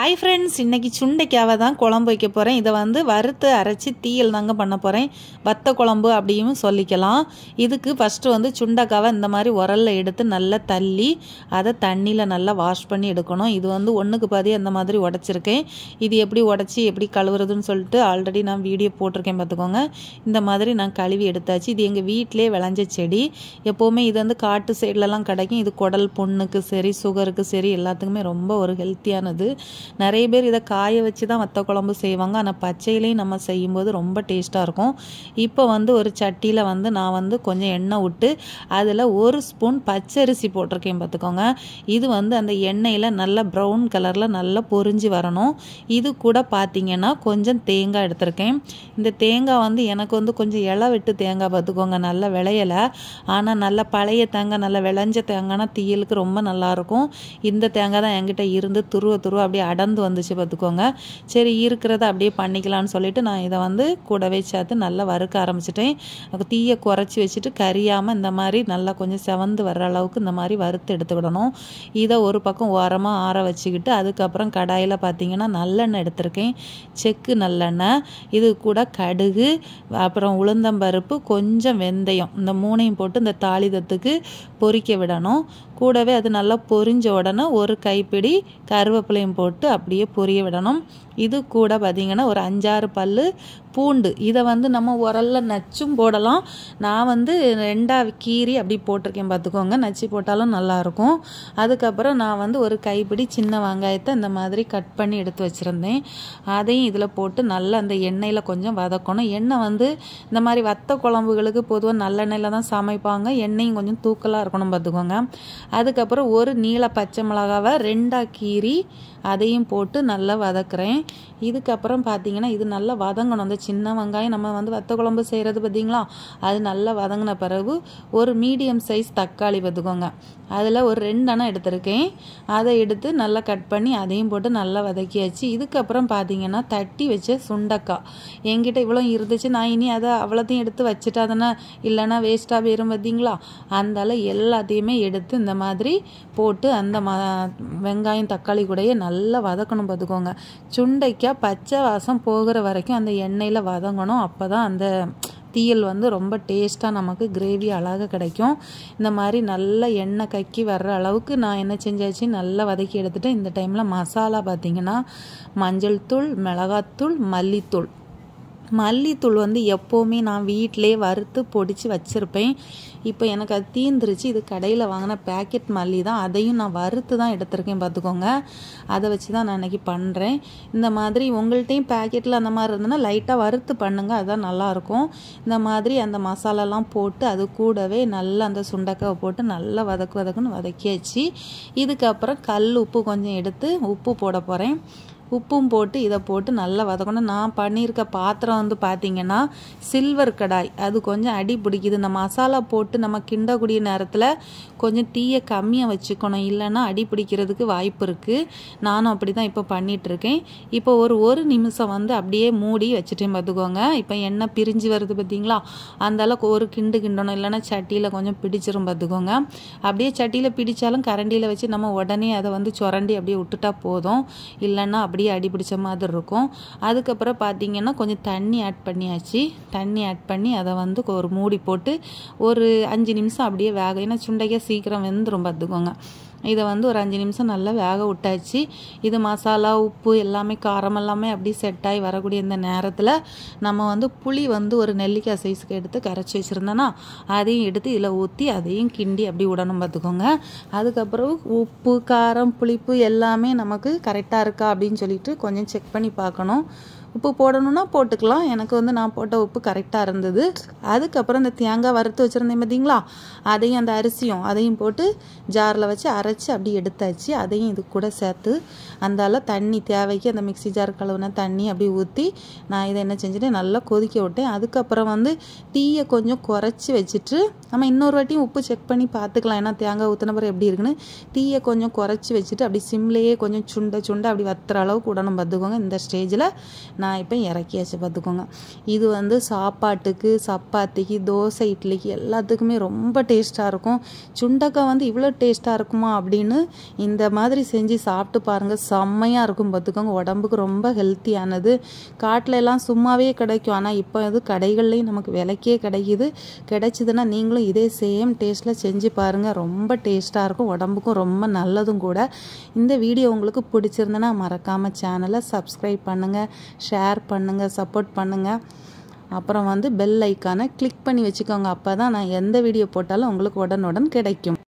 hi friends இன்றைக்கி சுண்டைக்காவை தான் குழம்பு வைக்க போகிறேன் இதை வந்து வறுத்து அரைச்சி தீயல் தாங்க பண்ண போகிறேன் வத்த குழம்பு அப்படியும் சொல்லிக்கலாம் இதுக்கு ஃபஸ்ட்டு வந்து சுண்டைக்காவை இந்த மாதிரி உரலில் எடுத்து நல்லா தள்ளி அதை தண்ணியில் நல்லா வாஷ் பண்ணி எடுக்கணும் இது வந்து ஒன்றுக்கு பாதி அந்த மாதிரி உடச்சிருக்கேன் இது எப்படி உடச்சி எப்படி கழுவுறதுன்னு சொல்லிட்டு ஆல்ரெடி நான் வீடியோ போட்டிருக்கேன் பார்த்துக்கோங்க இந்த மாதிரி நான் கழுவி எடுத்தாச்சு இது எங்கள் வீட்டிலே விளைஞ்ச செடி எப்போவுமே இது வந்து காட்டு சைட்லலாம் கிடைக்கும் இது குடல் புண்ணுக்கு சரி சுகருக்கு சரி எல்லாத்துக்குமே ரொம்ப ஒரு ஹெல்த்தியானது நிறைய பேர் இதை காய வச்சு தான் வத்த குழம்பு செய்வாங்க ஆனால் பச்சையிலையும் நம்ம செய்யும்போது ரொம்ப டேஸ்ட்டாக இருக்கும் இப்போ வந்து ஒரு சட்டியில் வந்து நான் வந்து கொஞ்சம் எண்ணெய் விட்டு அதில் ஒரு ஸ்பூன் பச்சரிசி போட்டிருக்கேன் பார்த்துக்கோங்க இது வந்து அந்த எண்ணெயில் நல்லா ப்ரௌன் கலரில் நல்லா பொரிஞ்சு வரணும் இது கூட பார்த்தீங்கன்னா கொஞ்சம் தேங்காய் எடுத்திருக்கேன் இந்த தேங்காய் வந்து எனக்கு வந்து கொஞ்சம் இலை விட்டு தேங்காய் பார்த்துக்கோங்க நல்லா விளையலை ஆனால் நல்ல பழைய தேங்காய் நல்லா விளைஞ்ச தேங்காய்னா தீயலுக்கு ரொம்ப நல்லாயிருக்கும் இந்த தேங்காய் தான் என்கிட்ட இருந்து துருவ துருவ அப்படியே அடர்ந்து வந்துச்சு பார்த்துக்கோங்க சரி இருக்கிறத அப்படியே பண்ணிக்கலாம்னு சொல்லிட்டு நான் இதை வந்து கூடவே சேர்த்து நல்லா வறுக்க ஆரம்பிச்சிட்டேன் அதுக்கு தீயை குறைச்சி வச்சுட்டு கரியாமல் இந்த மாதிரி நல்லா கொஞ்சம் செவந்து வர்ற அளவுக்கு இந்த மாதிரி வறுத்து எடுத்துக்கிடணும் இதை ஒரு பக்கம் ஓரமாக ஆற வச்சுக்கிட்டு அதுக்கப்புறம் கடாயில் பார்த்தீங்கன்னா நல்லெண்ணெய் எடுத்திருக்கேன் செக்கு நல்லெண்ணெய் இது கூட கடுகு அப்புறம் உளுந்தம்பருப்பு கொஞ்சம் வெந்தயம் இந்த மூணையும் போட்டு இந்த தாளிதத்துக்கு பொரிக்க விடணும் கூடவே அது நல்லா பொரிஞ்ச உடனே ஒரு கைப்பிடி கருவேப்பிலையும் போட்டு அப்படியே பொரிய விடணும் இது கூட பார்த்திங்கன்னா ஒரு அஞ்சாறு பல் பூண்டு இதை வந்து நம்ம உரலில் நச்சும் போடலாம் நான் வந்து ரெண்டாக கீரி அப்படி போட்டிருக்கேன் பார்த்துக்கோங்க நச்சு போட்டாலும் நல்லாயிருக்கும் அதுக்கப்புறம் நான் வந்து ஒரு கைப்பிடி சின்ன வெங்காயத்தை இந்த மாதிரி கட் பண்ணி எடுத்து வச்சுருந்தேன் அதையும் இதில் போட்டு நல்லா அந்த எண்ணெயில் கொஞ்சம் வதக்கணும் எண்ணெய் வந்து இந்த மாதிரி வத்த குழம்புகளுக்கு பொதுவாக நல்லெண்ணெயில் தான் சமைப்பாங்க எண்ணெயும் கொஞ்சம் தூக்கலாக இருக்கணும் பார்த்துக்கோங்க அதுக்கப்புறம் ஒரு நீல பச்சை மிளகாவை ரெண்டாக கீரி அதையும் போட்டு நல்லா வதக்குறேன் இதுக்கப்புறம் பார்த்தீங்கன்னா இது நல்லா வதங்கணும் அந்த சின்ன வெங்காயம் நம்ம வந்து வத்த குழம்பு செய்கிறது பார்த்தீங்களா அது நல்லா வதங்கின பிறகு ஒரு மீடியம் சைஸ் தக்காளி பார்த்துக்கோங்க அதில் ஒரு ரெண்டு அணம் எடுத்திருக்கேன் அதை எடுத்து நல்லா கட் பண்ணி அதையும் போட்டு நல்லா வதக்கியாச்சு இதுக்கப்புறம் பார்த்தீங்கன்னா தட்டி வச்ச சுண்டக்காய் என்கிட்ட இவ்வளோ இருந்துச்சு நான் இனி அதை அவ்வளோத்தையும் எடுத்து வச்சுட்டா தானே இல்லைன்னா வேஸ்ட்டாக போயிரும் பார்த்தீங்களா அந்தால எல்லாத்தையுமே எடுத்து இந்த மாதிரி போட்டு அந்த ம வெங்காயம் தக்காளி கூடயே நல்லா வதக்கணும் பார்த்துக்கோங்க சுண்டைக்காய் பச்சை வாசம் போகிற வரைக்கும் அந்த எண்ணெயில் வதங்கணும் அப்போ தான் அந்த தீயல் வந்து ரொம்ப டேஸ்ட்டாக நமக்கு கிரேவி அழகாக கிடைக்கும் இந்த மாதிரி நல்ல எண்ணெய் கக்கி வர்ற அளவுக்கு நான் என்ன செஞ்சாச்சு நல்லா வதக்கி எடுத்துகிட்டு இந்த டைமில் மசாலா பார்த்திங்கன்னா மஞ்சள் தூள் மிளகாத்தூள் மல்லித்தூள் மல்லித்தூள் வந்து எப்போவுமே நான் வீட்டிலே வறுத்து பொடிச்சு வச்சுருப்பேன் இப்போ எனக்கு அது தீந்துருச்சு இது கடையில் வாங்கின பேக்கெட் மல்லி தான் அதையும் நான் வறுத்து தான் எடுத்திருக்கேன் பார்த்துக்கோங்க அதை வச்சு தான் நான் இன்றைக்கி பண்ணுறேன் இந்த மாதிரி உங்கள்கிட்டையும் பேக்கெட்டில் அந்த மாதிரி இருந்ததுன்னா லைட்டாக வறுத்து பண்ணுங்கள் அதுதான் நல்லாயிருக்கும் இந்த மாதிரி அந்த மசாலாலாம் போட்டு அது கூடவே நல்லா அந்த சுண்டக்காவை போட்டு நல்லா வதக்கு வதக்குன்னு வதக்கியாச்சு இதுக்கப்புறம் கல் உப்பு கொஞ்சம் எடுத்து உப்பு போட போகிறேன் உப்பும் போட்டு இதை போட்டு நல்லா வதக்கணும் நான் பண்ணியிருக்க பாத்திரம் வந்து பார்த்திங்கன்னா சில்வர் கடாய் அது கொஞ்சம் அடி பிடிக்குது இந்த மசாலா போட்டு நம்ம கிண்டக்கூடிய நேரத்தில் கொஞ்சம் தீயை கம்மியாக வச்சுக்கணும் இல்லைன்னா அடி பிடிக்கிறதுக்கு வாய்ப்பு இருக்குது நானும் அப்படி தான் இப்போ பண்ணிகிட்ருக்கேன் இப்போ ஒரு ஒரு நிமிஷம் வந்து அப்படியே மூடி வச்சுட்டேன் பார்த்துக்கோங்க இப்போ எண்ணெய் பிரிஞ்சு வருது பார்த்தீங்களா அந்த அளவுக்கு ஒரு கிண்டு கிண்டணும் இல்லைன்னா சட்டியில் கொஞ்சம் பிடிச்சிரும் பார்த்துக்கோங்க அப்படியே சட்டியில் பிடிச்சாலும் கரண்டியில் வச்சு நம்ம உடனே அதை வந்து சுரண்டி அப்படியே விட்டுட்டா போதும் இல்லைன்னா அப்படி அப்படியே அடி பிடிச்ச மாதிரி இருக்கும் அதுக்கப்புறம் பார்த்தீங்கன்னா கொஞ்சம் தண்ணி ஆட் பண்ணியாச்சு தண்ணி ஆட் பண்ணி அதை வந்து ஒரு மூடி போட்டு ஒரு அஞ்சு நிமிஷம் அப்படியே வேக ஏன்னா சுண்டைக்காய் சீக்கிரம் வெந்துடும் பார்த்துக்கோங்க இதை வந்து ஒரு அஞ்சு நிமிஷம் நல்லா வேக விட்டாச்சு இது மசாலா உப்பு எல்லாமே காரம் எல்லாமே அப்படி செட் ஆகி வரக்கூடிய இந்த நேரத்தில் நம்ம வந்து புளி வந்து ஒரு நெல்லிக்காய் சைஸுக்கு எடுத்து கரைச்சி வச்சுருந்தோன்னா அதையும் எடுத்து இதில் ஊற்றி அதையும் கிண்டி அப்படி விடணும் பார்த்துக்கோங்க அதுக்கப்புறம் உப்பு காரம் புளிப்பு எல்லாமே நமக்கு கரெக்டாக இருக்கா அப்படின்னு சொல்லிட்டு கொஞ்சம் செக் பண்ணி பார்க்கணும் உப்பு போடணுன்னா போட்டுக்கலாம் எனக்கு வந்து நான் போட்ட உப்பு கரெக்டாக இருந்தது அதுக்கப்புறம் இந்த தேங்காய் வறுத்து வச்சுருந்தேன் பார்த்தீங்களா அதையும் அந்த அரிசியும் அதையும் போட்டு ஜாரில் வச்சு அரைச்சி அப்படி எடுத்தாச்சு அதையும் இது கூட சேர்த்து அந்தால தண்ணி தேவைக்கு அந்த மிக்சி ஜார் கழுவுன தண்ணி அப்படி ஊற்றி நான் இதை என்ன செஞ்சுட்டேன் நல்லா கொதிக்க விட்டேன் அதுக்கப்புறம் வந்து தீயை கொஞ்சம் குறைச்சி வச்சுட்டு நம்ம இன்னொரு வாட்டியும் உப்பு செக் பண்ணி பார்த்துக்கலாம் ஏன்னா தேங்காய் ஊற்றின பிறகு எப்படி இருக்குன்னு தீயை கொஞ்சம் குறைச்சி வச்சுட்டு அப்படி சிம்லேயே கொஞ்சம் சுண்ட சுண்ட அப்படி வத்துற அளவுக்கு விடணும் பார்த்துக்கோங்க இந்த ஸ்டேஜில் நான் இப்போ இறக்கியாச்சு பார்த்துக்கோங்க இது வந்து சாப்பாட்டுக்கு சப்பாத்திக்கு தோசை இட்லிக்கு எல்லாத்துக்குமே ரொம்ப டேஸ்ட்டாக இருக்கும் சுண்டக்காய் வந்து இவ்வளோ டேஸ்ட்டாக இருக்குமா அப்படின்னு இந்த மாதிரி செஞ்சு சாப்பிட்டு பாருங்கள் செம்மையாக இருக்கும் பார்த்துக்கோங்க உடம்புக்கு ரொம்ப ஹெல்த்தியானது காட்டில் எல்லாம் சும்மாவே கிடைக்கும் ஆனால் இப்போ இது கடைகள்லேயும் நமக்கு விலைக்கே கிடைக்கிது கிடைச்சிதுன்னா நீங்களும் இதே சேம் டேஸ்ட்டில் செஞ்சு பாருங்கள் ரொம்ப டேஸ்ட்டாக இருக்கும் உடம்புக்கும் ரொம்ப நல்லதும் கூட இந்த வீடியோ உங்களுக்கு பிடிச்சிருந்தனா மறக்காமல் சேனலை சப்ஸ்கிரைப் பண்ணுங்கள் ஷேர் பண்ணுங்கள் சப்போர்ட் பண்ணுங்கள் அப்புறம் வந்து பெல் ஐக்கானை கிளிக் பண்ணி வச்சுக்கோங்க அப்போ தான் நான் எந்த வீடியோ போட்டாலும் உங்களுக்கு உடனுடன் கிடைக்கும்